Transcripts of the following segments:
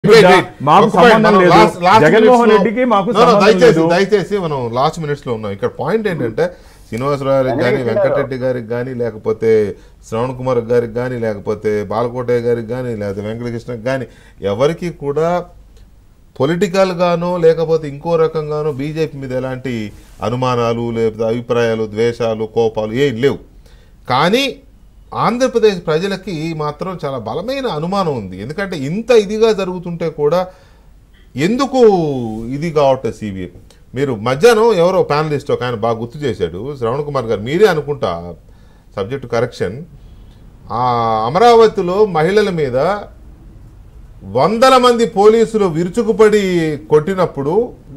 wait, wait. మాకు ఒక point, సంబంధం మనం లేదు last- last జగన్మోహన్ minutes లో- రెడ్డికి మాకు No, no, సంబంధం దయచేసి లేదు దయచేసి మనం లాస్ట్ మినిట్స్ లో ఉన్నాం ఇక్కడ పాయింట్ ఏంటంటే శ్రీనివాసరావు గారికి కానీ వెంకటరెడ్డి గారికి కానీ లేకపోతే శ్రవణ్ కుమార్ గారికి కానీ లేకపోతే బాలకోటయ్య గారికి కానీ లేకపోతే వెంకటకృష్ణకి కానీ ఎవరికి కూడా పొలిటికల్ గానో లేకపోతే ఇంకో రకంగానో బీజేపీ మీద ఎలాంటి అనుమానాలు లేకపోతే అభిప్రాయాలు ద్వేషాలు కోపాలు ఏం లేవు కానీ ఆంధ్రప్రదేశ్ ప్రజలకి మాత్రం చాలా బలమైన అనుమానం ఉంది ఎందుకంటే ఇంత ఇదిగా జరుగుతుంటే కూడా ఎందుకు ఇది కావట్లేదు సిబిఐ మీరు మధ్యాహ్నం ఎవరో ప్యానలిస్ట్ ఒక ఆయన బాగా గుర్తు చేశాడు శ్రవణ్ కుమార్ గారు మీరే అనుకుంటా సబ్జెక్టు కరెక్షన్ ఆ అమరావతిలో మహిళల మీద వందల మంది పోలీసులు విరుచుకుపడి కొట్టినప్పుడు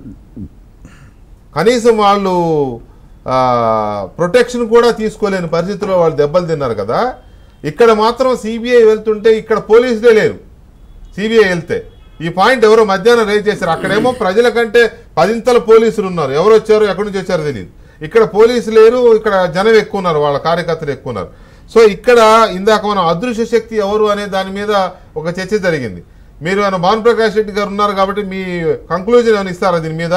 కనీసం వాళ్ళు ఆ, ప్రొటెక్షన్ కూడా తీసుకోలేని పరిస్థితిలో వాళ్ళు దెబ్బలు తిన్నారు కదా ఇక్కడ మాత్రం సిబిఐ వెళ్తుంటే ఇక్కడ పోలీసులే లేరు సిబిఐ వెళ్తే ఈ పాయింట్ ఎవరో మధ్యాహ్నం రేజ్ చేశారు అక్కడేమో ప్రజల కంటే పదింతల పోలీసులు ఉన్నారు ఎవరు వచ్చారో ఎక్కడి నుంచి వచ్చారో తెలియదు ఇక్కడ పోలీసు లేరు ఇక్కడ జనం ఎక్కువ ఉన్నారు వాళ్ళ కార్యకర్తలు ఎక్కువ ఉన్నారు సో ఇక్కడ ఇందాక మనం అదృశ్య శక్తి ఎవరు అనే దాని మీద ఒక చర్చ జరిగింది మీరు ఆయన భాను ప్రకాష్ రెడ్డి గారు ఉన్నారు కాబట్టి మీ కంక్లూజన్ ఏమైనా ఇస్తారా దీని మీద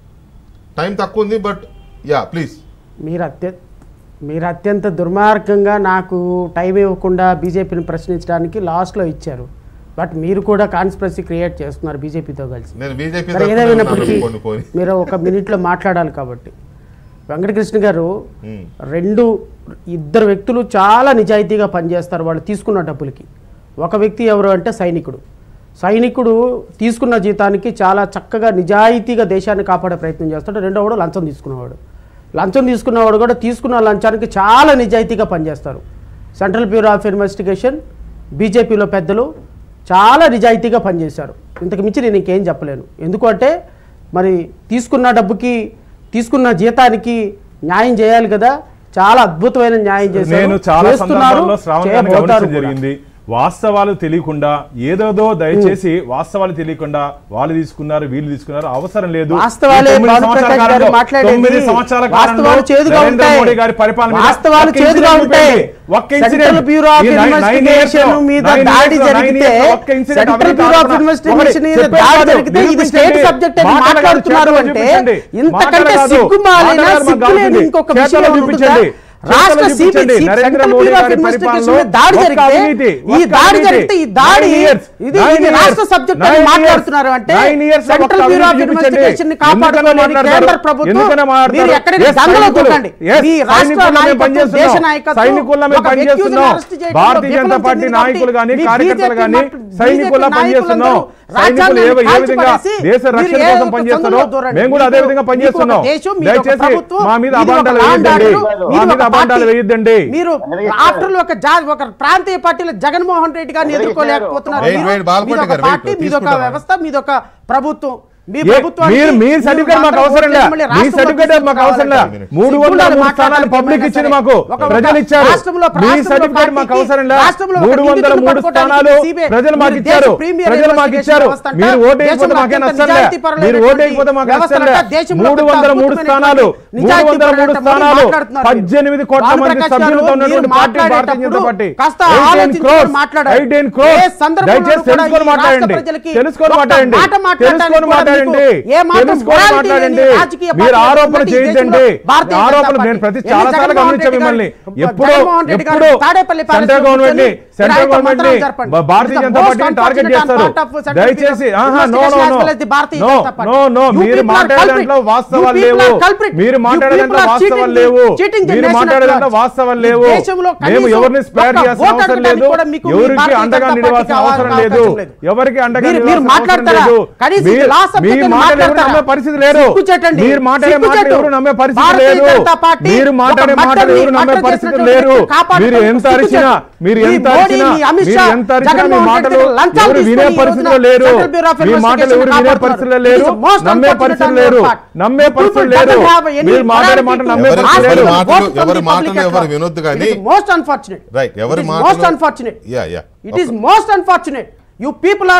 టైం తక్కువ ఉంది బట్ యా ప్లీజ్ మీరు అత్య మీరు అత్యంత దుర్మార్గంగా నాకు టైం ఇవ్వకుండా బీజేపీని ప్రశ్నించడానికి లాస్ట్లో ఇచ్చారు బట్ మీరు కూడా కాన్స్పిరసీ క్రియేట్ చేస్తున్నారు బీజేపీతో కలిసి నేను బీజేపీ సరే, ఏదేమైనప్పటికీ కొన్ని పోని మీరు ఒక మినిట్లో మాట్లాడాలి కాబట్టి వెంకటకృష్ణ గారు ఉమ్. రెండు ఇద్దరు వ్యక్తులు చాలా నిజాయితీగా పనిచేస్తారు వాళ్ళు తీసుకున్న డబ్బులకి ఒక వ్యక్తి ఎవరు అంటే సైనికుడు సైనికుడు తీసుకున్న జీతానికి చాలా చక్కగా నిజాయితీగా దేశాన్ని కాపాడే ప్రయత్నం చేస్తాడు రెండోవాడు లంచం తీసుకున్నవాడు లంచం తీసుకున్నవాడు కూడా తీసుకున్న లంచానికి చాలా నిజాయితీగా పనిచేస్తారు సెంట్రల్ బ్యూరో ఆఫ్ ఇన్వెస్టిగేషన్ బీజేపీలో పెద్దలు చాలా నిజాయితీగా పనిచేశారు ఇంతకు మించి నేను ఇంకేం చెప్పలేను ఎందుకంటే మరి తీసుకున్న డబ్బుకి తీసుకున్న జీతానికి న్యాయం చేయాలి కదా చాలా అద్భుతమైన న్యాయం చేశారు నేను చాలా చేస్తున్నారు, సందర్భాల్లో శ్రావణ్ గారిని చేయబోతారు గమనించడం కూడా. జరిగింది వాస్తవాలు తెలియకుండా ఏదోదో దయచేసి వాస్తవాలు తెలియకుండా వాళ్ళు తీసుకున్నారు వీళ్ళు తీసుకున్నారు అవసరం లేదు వాస్తవాలే ఈ తొమ్మిది భాను సంవత్సరాల ప్రకాష్ గారు కాలంలో, మాట్లాడేది. తొమ్మిది సంవత్సరాల కాలంలో వాస్తవాలు చేదుగా నరేంద్ర ఉంటాయి. మోడీ గారి పరిపాలన మీద వాస్తవాలు ఒక్క చేదుగా incident ఉంటాయి. చూపించండి. ఒక్క సెంట్రల్ incident. బ్యూరో ఆఫ్ ఈ nine- nine years ఇన్వెస్టిగేషన్ లో, మీద nine దాడి years లో, nine జరిగితే years లో ఒక్క incident సెంట్రల్ అవినీతి బ్యూరో ఆఫ్ ఆరోపణ. ఇన్వెస్టిగేషన్ మీద చెప్పేది దాడి కాదు, జరిగితే ఇది నిరూపించండి. స్టేట్ సబ్జెక్ట్ అని మాటలు మాట్లాడుతున్నారు చేతలు అంటే చూపించండి. ఇంతకంటే మాటలు కాదు. సిగ్గుమాలైన మాటలు మాకు సిగ్గులేని కావాల్సింది. ఇంకొక చేతలు విషయం చూపించండి. ఉంటుందా? రాష్ట్ర చేతలు చూపించండి. CBC Narendra Central Modi Bureau of గారి ఇన్వెస్టిగేషన్ పరిపాలనలో మీద దాడి ఒక్క జరిగితే అవినీతి, ఈ ఒక్క దాడి అవినీతి. జరిగితే ఈ దాడి Nine years, ఇది nine ఇది years, రాష్ట్ర సబ్జెక్ట్ అని nine years, మాట్లాడుతున్నారు అంటే nine years లో సెంట్రల్ ఒక్క బ్యూరో ఆఫ్ అవినీతి చూపించండి. ఇన్వెస్టిగేషన్ ని ఎందుకని కాపాడుకోలేని మాట్లాడతారు? కేంద్ర ప్రభుత్వం ఎందుకని మాట్లాడతారు? మీరు ఎక్కడ Yes, గంగలో సైనికులు. దూకండి Yes, మీ రాష్ట్ర సైనికులు మేము నాయకత్వం, పనిచేస్తున్నాం. దేశ నాయకత్వం, సైనికుల్లో మేము ఒక వ్యక్తిని పనిచేస్తున్నాం. అరెస్ట్ చేయడంలో భారతీయ జనతా విఫలం పార్టీ చెందిన నాయకులు కాబట్టి కానీ మీ కార్యకర్తలు BJP కానీ నాయకులు, సైనికుల్లో BJP పనిచేస్తున్నాం నాయకులందరూ సైనికులు ఏ ఏ రాజ్యాంగాన్ని విధంగా కాల్చిపడేసి దేశ మీరు రక్షణ ఏ కోసం ఒక్క పనిచేస్తున్నారో సందులో దూరండి. మేము కూడా అదే మీకు- విధంగా మీకు ఒక పనిచేస్తున్నాం దేశం, మీరు ఒక దయచేసి ప్రభుత్వం, మా మీద మీరు ఒక అబాండాలు లాండ్ వేయద్దండి ఆర్డర్, మా మీరు మీద ఒక అబాండాలు పార్టీ. వేయద్దండి మీరు రాష్ట్రంలో ఒక జా ఒక ప్రాంతీయ పార్టీలో జగన్మోహన్ రెడ్డి గారిని ఎదుర్కోలేకపోతున్నారు Wait, మీరు- wait, బాలకోటి మీదొక గారు, wait, పార్టీ మీదొక తీసుకుంటారా? వ్యవస్థ మీదొక ప్రభుత్వం మీ ఏ- ప్రభుత్వానికి మీరు మీ మీరు సర్టిఫికేట్ మాకు మాత్రం అవసరం లే ఓట్లు మళ్ళీ మీ రాష్ట్రంలో సర్టిఫికేట్ మాకు అవసరం లే తీసుకురావాలంటే. మూడు వందల సిగ్గుండాలి మూడు స్థానాలు మాట్లాడడానికి పబ్లిక్ ఏమైనా ఇచ్చింది సరే. మాకు ఒక- ప్రజలు ఇచ్చారు రాష్ట్రంలో- మీ రాష్ట్రంలో సర్టిఫికేట్ మాకు పార్టీకి, అవసరం లే రాష్ట్రంలో ఒక మూడు వందల నిందితుడిని మూడు పట్టుకోవడానికి స్థానాలు CBI ప్రజలు మాకు మీరు ఇచ్చారు దేశ ప్రీమియర్ ప్రజలు మాకు ఇన్వెస్టిగేషన్ ఇచ్చారు వ్యవస్థ అంట. మీరు ఓటు వేయకపోతే దేశంలో మాకేం అత్యంత నష్టం లే నిజాయితీపరులైనటువంటి మీరు ఓటు వేయకపోతే మాకు వ్యవస్థ నష్టం లే అంట. దేశంలో మూడు పెద్ద వందల మూడు అద్భుతమైనటువంటి స్థానాలు మూడు నిజాయితీ వందల మూడు పరులైన స్థానాలు మాట్లాడుతున్నారు మీరు. పద్దెనిమిది కోట్ల మంది భానుప్రకాష్ గారు, సభ్యులతో ఉన్నటువంటి మీరు పార్టీ భారతీయ జనతా మాట్లాడేటప్పుడు పార్టీ కాస్త 18 ఆలోచించుకొని crores, మాట్లాడాలి. 18 crores. ఏ సందర్భంలో దయచేసి కూడా తెలుసుకొని ఈ రాష్ట్ర మాట్లాడండి ప్రజలకి తెలుసుకొని ఒక్క మాట్లాడండి మాట మాట్లాడడానికి తెలుసుకొని కూడా మాట్లాడండి మీకు ఏ మాత్రం తెలుసుకొని morality మాట్లాడండి లేని రాజకీయ మీరు పార్టీ ఆరోపణ ఉన్నటువంటి ఈ చేయొద్దండి దేశంలో భారతీయ జనతా ఆరోపణ పార్టీ. నేను ప్రతి ఎన్ని చాలా సార్లు జగన్మోహన్ గమనించాను రెడ్డి మిమ్మల్ని గారు, ఎప్పుడు జగన్మోహన్ రెడ్డి గారు ఎప్పుడు తాడేపల్లి సెంట్రల్ ప్యాలెస్లో గవర్నమెంట్ ని కూర్చొని సెంట్రల్ వినాయక గవర్నమెంట్ ని మంత్రాలు జరపండి. బ- Bharatiya It's the Janata most పార్టీని టార్గెట్ unfortunate చేస్తారు part of Central దయచేసి Bureau ఆహా no Investigation no as well as the Bharatiya no Janata Party. No no You మీరు people are మాట్లాడే culprit. దాంట్లో వాస్తవాలు You people లేవు are culprit. మీరు You మాట్లాడే people దాంట్లో are cheating వాస్తవాలు the- లేవు cheating the మీరు nation మాట్లాడే at దాంట్లో large. వాస్తవాలు ఈ లేవు దేశంలో మేము కనీసం ఎవరిని స్పేర్ ఒక్క చేయాల్సిన ఓటు అవసరం అడగడానికి లేదు కూడా మీకు మీ ఎవరికి భారతీయ అండగా జనతా నిలవాల్సిన పార్టీకి అవసరం అవకాశం లేదు లేదు. ఎవరికి అండగా మీరు- మీరు నిలవాల్సిన అవసరం మాట్లాడతారా? లేదు కనీసం మీరు- ఇది లాస్ట్ మీ సబ్జెక్ట్ అని మాటలు ఎవరు మాట్లాడతారా? నమ్మే పరిస్థితి లేరు సిగ్గుచేటండి. మీరు మాట్లాడే మాటలు సిగ్గుచేటు. ఎవరు నమ్మే పరిస్థితి భారతీయ లేదు జనతా పార్టీ మీరు మాట్లాడే ఒక మాటలు మద్దతుని ఎవరు నమ్మే మద్దతు పరిస్థితి చేసినటువంటి లేరు వ్యక్తిని కాపాడుకోవడం మీరు ఎంత అరిచినా మీరు ఈ ఎంత మోడీ, అరిచినా ఈ అమిత్ మీరు షా, ఎంత అరిచినా మీ జగన్మోహన్ మాటలు రెడ్డి లంచాలు ఎవరు వినే తీసుకొని ఈ పరిస్థితిలో రోజున లేరు Central Bureau of మీ మాటలు Investigation ఎవరు వినే కాపాడుతున్నారు. పరిస్థితిలో It లేరు is most నమ్మే unfortunate పరిస్థితి on your లేరు part. నమ్మే You పరిస్థితి people లేరు doesn't have any మీరు మాట్లాడే morality మాట to నమ్మే ఎవరి- ask పరిస్థితి ఎవరి లేదు for మాటలు- vote from ఎవరి the మాటలు public at ఎవరు large. వినొద్దు It కానీ- is most unfortunate. రైట్ ఎవరి It is మాటలు most unfortunate. Yeah yeah It is most unfortunate. You people are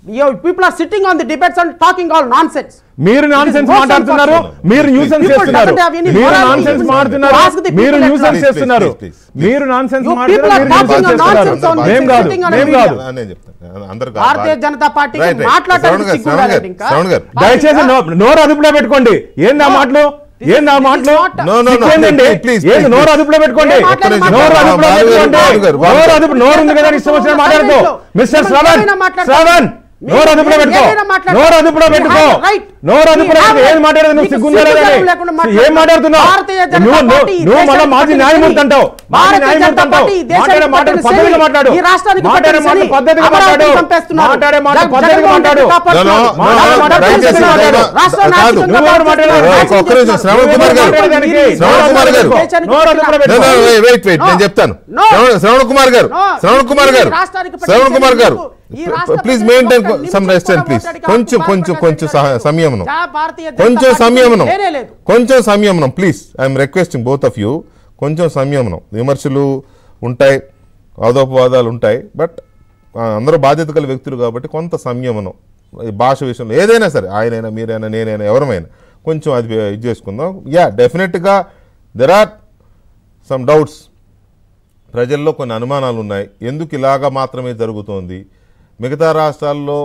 people are sitting on the debates and talking all nonsense మీరు nonsense most మాట్లాడుతున్నారు unfortunate. మీరు nuisance People చేస్తున్నారు doesn't have any మీరు morality. Nonsense You మాట్లాడుతున్నారు ask the మీరు people nuisance please, చేస్తున్నారు please, please, please. మీరు nonsense You people మాట్లాడుతున్నారు are మీరు talking న్యూసెన్స్ a చేస్తున్నారు nonsense on మేం కాదు sitting on a మేం media. కాదు ఆ, నేను చెప్తాను అందరు భారతీయ జనతా పార్టీకి మాట్లాడడానికి సిగ్గు శ్రవణ్ రాలేదు గారు ఇంకా. శ్రవణ్ గారు దయచేసి నో- నోరు అదుపులో పెట్టుకోండి ఏంది ఆ మాటలు ఏంది ఆ this is మాటలు not- No, no, no, సిగ్గేందండి? please, please, ఏంది please, నోరు please. అదుపులో పెట్టుకోండి ఏం మాట్లాడి నోరు మాట్లాడు. అదుపులో బాలు గారు, పెట్టుకోండి బాలు గారు, బాలు నోరు గారు. అదుపు నోరు ఉంది కదా నీ ఇష్టం వచ్చిన మాట్లాడుతూ మిస్టర్ మీరు శ్రవణ్ ఏమైనా మాట్లాడండి. శ్రవణ్ మీరు నోరు అదుపులో పెట్టుకో ఏమైనా మాట్లాడండి. నోరు అదుపులో You పెట్టుకో have a right. నోరు అదుపులో You have పెట్టుకో a ఏం మాట్లాడదు నువ్వు మీకు సిగ్గుందా సిగ్గు లేదని లేకుండా ఏం మాట్లాడు. మాట్లాడుతున్నావు భారతీయ జనతా నువ్వు నువ్వు- పార్టీ ఈ నువ్వు మళ్ళీ దేశానికి మాజీ పట్టిన న్యాయమూర్తి శని. అంటావు మాజీ భారతీయ న్యాయమూర్తి జనతా అంటావు పార్టీ ఈ దేశానికి మాట్లాడే మాట పట్టిన పద్ధతిగా శని. మాట్లాడు ఈ రాష్ట్రానికి మాట్లాడే పట్టిన మాట శని. పద్ధతిగా అమరావతిని మాట్లాడు చంపేస్తున్నారు. మాట్లాడే మాట జగన్ పద్ధతిగా మోహన్ మాట్లాడు రెడ్డి కాపాడుతున్నారు. No, no, no, మాట్లాడే no, మాట దయచేసి పద్ధతిగా మాట్లాడు. దయచేసి రాష్ట్రాన్ని కాదు. ఆర్థికంగా నువ్వు ఎవరు మాట్లాడాలి? నాశనం ఒక్క నిమిషం, శ్రవణ్ చేస్తున్నారు. కుమార్ గారు. మీరు ఈ శ్రవణ్ కుమార్ గారు. దేశానికి నోరు అదుపులో పట్టిన- పెట్టుకో. Wait wait No. నేను చెప్తాను No. శ్రవణ్- శ్రవణ్ కుమార్ గారు No. శ్రవణ్ కుమార్ గారు ఈ రాష్ట్రానికి పట్టిన శ్రవణ్ కుమార్ గారు శని ఈ రాష్ట్ర ప్లీజ్ ప్రజలకు మెయింటైన్ ఒక్క నిమిషం సమ్ రెస్ట్ కూడా అండ్ ప్లీజ్ మాట్లాడి కొంచెం కాదు. కొంచెం కొంచెం సహ- సంయమనం జా- భారతీయ జనతా కొంచెం పార్టీకి సంయమనం లేనే లేదు కొంచెం సంయమనం please I'm requesting both of you కొంచెం సంయమనం విమర్శలు ఉంటాయి వాదోపవాదాలు ఉంటాయి బట్ అందరూ బాధ్యత గల వ్యక్తులు కాబట్టి కొంత సంయమనం ఈ భాష విషయంలో ఏదైనా సరే ఆయనైనా మీరైనా నేనైనా ఎవరమైనా కొంచెం అది ఇది చేసుకుందాం యా డెఫినెట్గా దెర్ ఆర్ సమ్ డౌట్స్ ప్రజల్లో కొన్ని అనుమానాలు ఉన్నాయి ఎందుకు ఇలాగా మాత్రమే జరుగుతోంది మిగతా రాష్ట్రాల్లో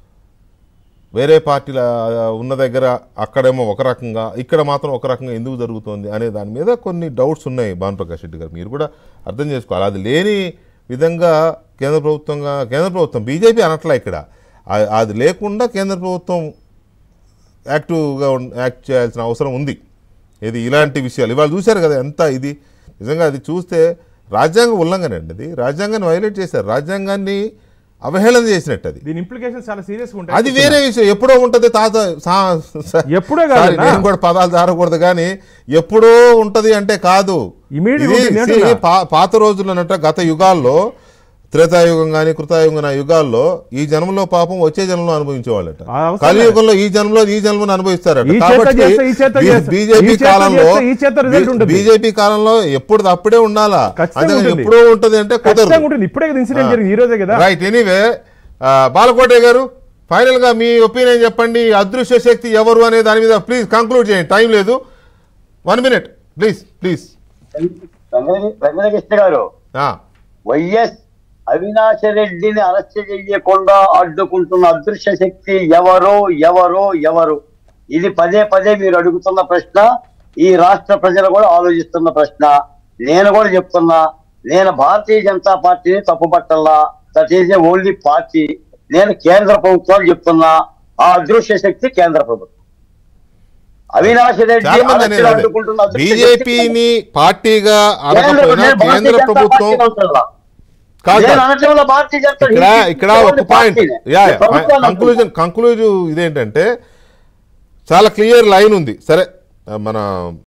వేరే పార్టీల ఆ, ఉన్న దగ్గర అక్కడేమో ఒక రకంగా ఇక్కడ మాత్రం ఒక రకంగా ఎందుకు జరుగుతోంది అనే దాని మీద కొన్ని డౌట్స్ ఉన్నాయి భానుప్రకాష్ రెడ్డి గారు మీరు కూడా అర్థం చేసుకోవాలి అది లేని విధంగా కేంద్ర ప్రభుత్వంగా కేంద్ర ప్రభుత్వం బీజేపీ అనట్లా ఇక్కడ ఆ- అది లేకుండా కేంద్ర ప్రభుత్వం యాక్టివ్గా ఉన్- యాక్ట్ చేయాల్సిన అవసరం ఉంది ఇది ఇలాంటి విషయాలు ఇవాళ చూశారు కదా ఎంత ఇది నిజంగా అది చూస్తే రాజ్యాంగ ఉల్లంఘన అండి అది రాజ్యాంగాన్ని వైలేట్ చేశారు రాజ్యాంగాన్ని అవహేళన చేసినట్టు అది దీని ఇంప్లికేషన్ చాలా సీరియస్ ఉంటాయి అది వేరే విషయం ఎప్పుడో ఉంటది తాత సా- స- ఎప్పుడో సారీ, కాదన్నా. నేను కూడా పదాలు జారకూడదు కానీ ఎప్పుడో ఉంటది అంటే కాదు Immediate ఇది ఉంటుంది, see, అంటున్నా. పా- పాత రోజుల్లో అన్నట్టు గత యుగాల్లో త్రేతాయుగం కానీ కృతాయుగం ఆ యుగాల్లో ఈ జన్మలో పాపం వచ్చే జన్మలో అనుభవించేవాళ్ళట ఆ అవసరం కలియుగంలో ఈ జన్మలో ఈ జన్మను అనుభవిస్తారట ఈ చేత చేస్తే ఈ చేత చేస్తే. బీజేపీ ఈ చేత కాలంలో చేస్తే ఈ చేత result ఉంటుంది. బీజేపీ కాలంలో ఎప్పుడు అప్పుడే ఉండాలా ఖచ్చితంగా అందుకని ఉంటుంది. ఎప్పుడో ఉంటది అంటే ఖచ్చితంగా కుదరదు ఉంటుంది ఇప్పుడే ఇన్సిడెంట్ జరిగింది ఈ రోజే కదా రైట్ ఎనీవే బాలకోటే గారు ఫైనల్ గా మీ ఒపీనియన్ చెప్పండి ఈ అదృశ్య శక్తి ఎవరు అనే దాని మీద ప్లీజ్ కంక్లూడ్ చేయండి టైం లేదు one minute please please Venkata- Venkatakrishna గారు వైఎస్ అవినాశ రెడ్డిని అరెస్ట్ చేయకుండా అడ్డుకుంటున్న అదృశ్య శక్తి ఎవరు ఎవరు ఎవరు ఇది పదే పదే మీరు అడుగుతున్న ప్రశ్న ఈ రాష్ట్ర ప్రజలు కూడా ఆలోచిస్తున్న ప్రశ్న నేను కూడా చెప్తున్నా నేను భారతీయ జనతా పార్టీని తప్పుపట్టల్లా దట్ ఈజ్ ఓన్లీ పార్టీ నేను కేంద్ర ప్రభుత్వాలు చెప్తున్నా ఆ అదృశ్య శక్తి కేంద్ర ప్రభుత్వం అవినాశ రెడ్డి చాలా మంది అరెస్టులు అడ్డుకుంటున్న అదృశ్య శక్తి బీజేపీని పార్టీగా కేంద్ర- అనకపోయినా నేను భారతీయ కేంద్ర జనతా ప్రభుత్వం పార్టీని అంటున్నా. కాదు నేను కాదు. అనటంలో భారతీయ జనతా ఇక్కడ పార్టీ ఇక్కడ ఓన్లీ ఒక పాయింట్ పార్టీనే. యా నేను ప్రభుత్వాన్ని కంక్లూజన్ కంక్లూజన్ ఇదేంటంటే చాలా క్లియర్ లైన్ ఉంది సరే మన